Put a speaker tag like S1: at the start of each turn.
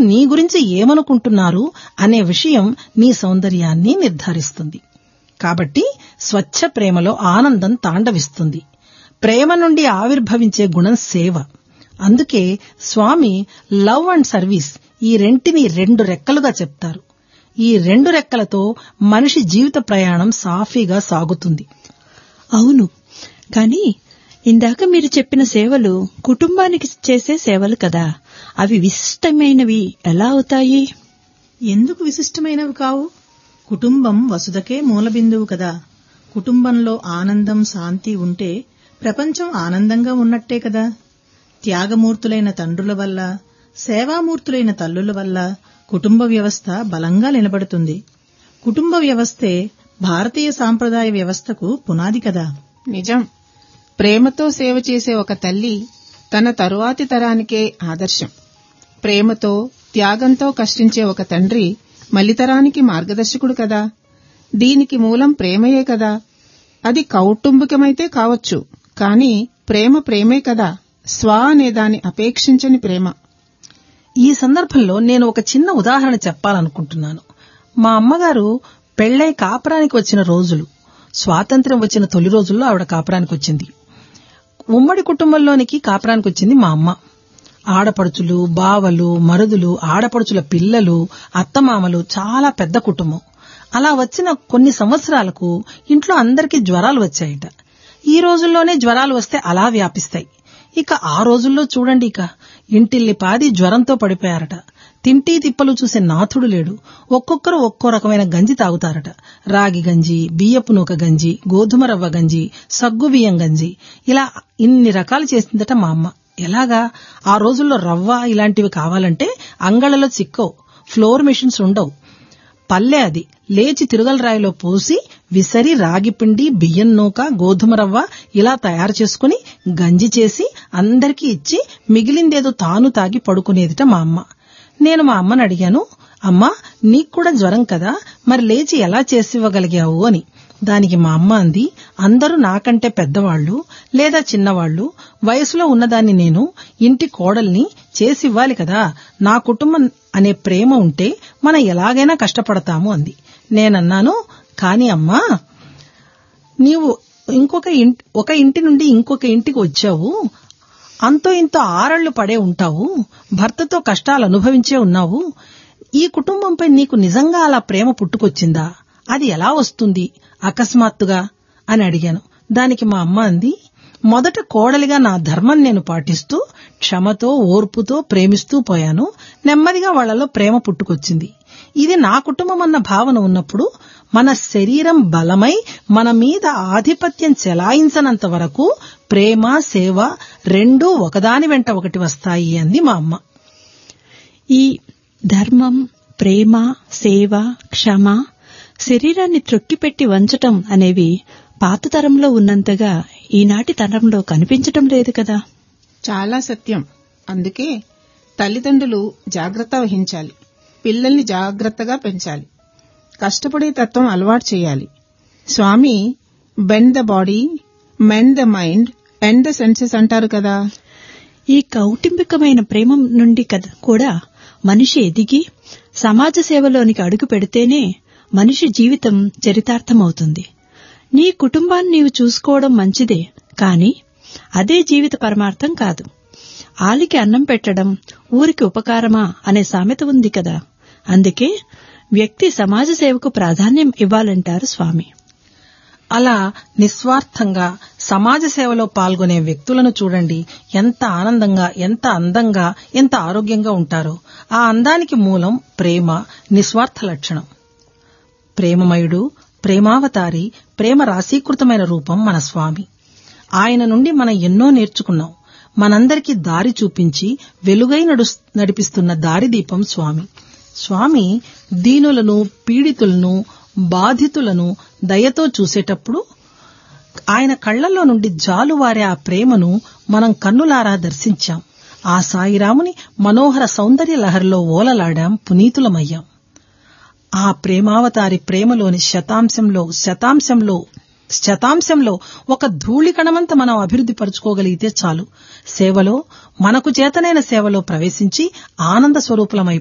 S1: నీ గురించి ఏమనుకుంటున్నారు అనే విషయం నీ సౌందర్యాన్ని నిర్ధారిస్తుంది కాబట్టి స్వచ్ఛ ప్రేమలో ఆనందం తాండవిస్తుంది ప్రేమ నుండి ఆవిర్భవించే గుణం సేవ అందుకే స్వామి లవ్ అండ్ సర్వీస్ ఈ రెంటిని రెండు రెక్కలుగా చెప్తారు ఈ రెండు రెక్కలతో మనిషి జీవిత ప్రయాణం సాఫీగా సాగుతుంది
S2: అవును కానీ ఇందాక మీరు చెప్పిన సేవలు కుటుంబానికి చేసే సేవలు కదా అవి విశిష్టమైనవి ఎలా అవుతాయి
S3: ఎందుకు విశిష్టమైనవి కావు కుటుంబం వసుదకే మూలబిందువు కదా కుటుంబంలో ఆనందం శాంతి ఉంటే ప్రపంచం ఆనందంగా ఉన్నట్టే కదా త్యాగమూర్తులైన తండ్రుల వల్ల సేవామూర్తులైన తల్లుల వల్ల కుటుంబ వ్యవస్థ బలంగా నిలబడుతుంది కుటుంబ వ్యవస్థే భారతీయ సాంప్రదాయ వ్యవస్థకు పునాది కదా
S4: నిజం ప్రేమతో సేవ చేసే ఒక తల్లి తన తరువాతి తరానికే ఆదర్శం ప్రేమతో త్యాగంతో కష్టించే ఒక తండ్రి మలితరానికి మార్గదర్శకుడు కదా దీనికి మూలం ప్రేమయే కదా అది కౌటుంబికమైతే కావచ్చు కాని ప్రేమ ప్రేమే కదా స్వ అనే దాని అపేక్షించని ప్రేమ
S1: ఈ సందర్భంలో నేను ఒక చిన్న ఉదాహరణ చెప్పాలనుకుంటున్నాను మా అమ్మగారు పెళ్లై కాపురానికి వచ్చిన రోజులు స్వాతంత్ర్యం వచ్చిన తొలి రోజుల్లో ఆవిడ కాపురానికి వచ్చింది ఉమ్మడి కుటుంబంలోనికి కాపురానికి వచ్చింది మా అమ్మ ఆడపడుచులు బావలు మరుదులు ఆడపడుచుల పిల్లలు అత్తమామలు చాలా పెద్ద కుటుంబం అలా వచ్చిన కొన్ని సంవత్సరాలకు ఇంట్లో అందరికీ జ్వరాలు వచ్చాయట ఈ రోజుల్లోనే జ్వరాలు వస్తే అలా వ్యాపిస్తాయి ఇక ఆ రోజుల్లో చూడండి ఇక ఇంటిల్లి పాది జ్వరంతో పడిపోయారట తింటీ తిప్పలు చూసే నాథుడు లేడు ఒక్కొక్కరు ఒక్కో రకమైన గంజి తాగుతారట రాగి గంజి బియ్యపు నూక గంజి గోధుమ రవ్వ గంజి సగ్గు బియ్యం గంజి ఇలా ఇన్ని రకాలు చేసిందట మా అమ్మ ఎలాగా ఆ రోజుల్లో రవ్వ ఇలాంటివి కావాలంటే అంగళ్ళలో చిక్కవు ఫ్లోర్ మెషిన్స్ ఉండవు పల్లె అది లేచి తిరుగల రాయిలో పోసి విసరి రాగిపిండి బియ్యం నూక గోధుమ రవ్వ ఇలా తయారు చేసుకుని గంజి చేసి అందరికీ ఇచ్చి మిగిలిందేదో తాను తాగి పడుకునేదిట మా అమ్మ నేను మా అమ్మని అడిగాను అమ్మా నీకు కూడా జ్వరం కదా మరి లేచి ఎలా చేసివ్వగలిగావు అని దానికి మా అమ్మ అంది అందరూ నాకంటే పెద్దవాళ్లు లేదా చిన్నవాళ్లు వయసులో ఉన్నదాన్ని నేను ఇంటి కోడల్ని చేసివ్వాలి కదా నా కుటుంబం అనే ప్రేమ ఉంటే మనం ఎలాగైనా కష్టపడతాము అంది నేనన్నాను కాని అమ్మా నీవు ఇంకొక ఇంటి ఒక ఇంటి నుండి ఇంకొక ఇంటికి వచ్చావు అంతో ఇంతో ఆరళ్లు పడే ఉంటావు భర్తతో కష్టాలు అనుభవించే ఉన్నావు ఈ కుటుంబంపై నీకు నిజంగా అలా ప్రేమ పుట్టుకొచ్చిందా అది ఎలా వస్తుంది అకస్మాత్తుగా అని అడిగాను దానికి మా అమ్మ అంది మొదట కోడలిగా నా ధర్మం నేను పాటిస్తూ క్షమతో ఓర్పుతో ప్రేమిస్తూ పోయాను నెమ్మదిగా వాళ్లలో ప్రేమ పుట్టుకొచ్చింది ఇది నా కుటుంబం అన్న భావన ఉన్నప్పుడు మన శరీరం బలమై మన మీద ఆధిపత్యం చెలాయించనంత వరకు ప్రేమ సేవ రెండూ ఒకదాని వెంట ఒకటి వస్తాయి అంది మా అమ్మ
S2: ఈ ధర్మం ప్రేమ సేవ క్షమ శరీరాన్ని త్రొక్కిపెట్టి వంచటం అనేవి పాత తరంలో ఉన్నంతగా ఈనాటి తరంలో కనిపించటం లేదు కదా
S4: చాలా సత్యం అందుకే తల్లిదండ్రులు జాగ్రత్త వహించాలి పిల్లల్ని జాగ్రత్తగా పెంచాలి కష్టపడే తత్వం అలవాటు చేయాలి స్వామి bend the body mend the mind end the senses అంటారు కదా
S2: ఈ కౌటుంబికమైన ప్రేమ నుండి కదా కూడా మనిషి ఎదిగి సమాజ సేవలోనికి అడుగు పెడితేనే మనిషి జీవితం చరితార్థమవుతుంది నీ కుటుంబాన్ని నీవు చూసుకోవడం మంచిదే కాని అదే జీవిత పరమార్థం కాదు ఆలికి అన్నం పెట్టడం ఊరికి ఉపకారమా అనే సామెత ఉంది కదా అందుకే వ్యక్తి సమాజ సేవకు ప్రాధాన్యం ఇవ్వాలంటారు స్వామి
S1: అలా నిస్వార్థంగా సమాజ సేవలో పాల్గొనే వ్యక్తులను చూడండి ఎంత ఆనందంగా ఎంత అందంగా ఎంత ఆరోగ్యంగా ఉంటారో ఆ అందానికి మూలం ప్రేమ నిస్వార్థ లక్షణం ప్రేమమయుడు ప్రేమావతారి ప్రేమ రాశీకృతమైన రూపం మన స్వామి ఆయన నుండి మనం ఎన్నో నేర్చుకున్నాం మనందరికీ దారి చూపించి వెలుగై నడిపిస్తున్న దారిదీపం స్వామి స్వామి దీనులను పీడితులను బాధితులను దయతో చూసేటప్పుడు ఆయన కళ్లలో నుండి జాలువారే ఆ ప్రేమను మనం కన్నులారా దర్శించాం ఆ సాయిరాముని మనోహర సౌందర్య లహరిలో ఓలలాడాం పునీతులమయ్యాం ఆ ప్రేమావతారి ప్రేమలోని శతాంశంలో శతాంశంలో శతాంశంలో ఒక ధూళి కణమంత మనం అభివృద్ధి పరుచుకోగలిగితే చాలు సేవలో మనకు చేతనైన సేవలో ప్రవేశించి ఆనంద స్వరూపులమై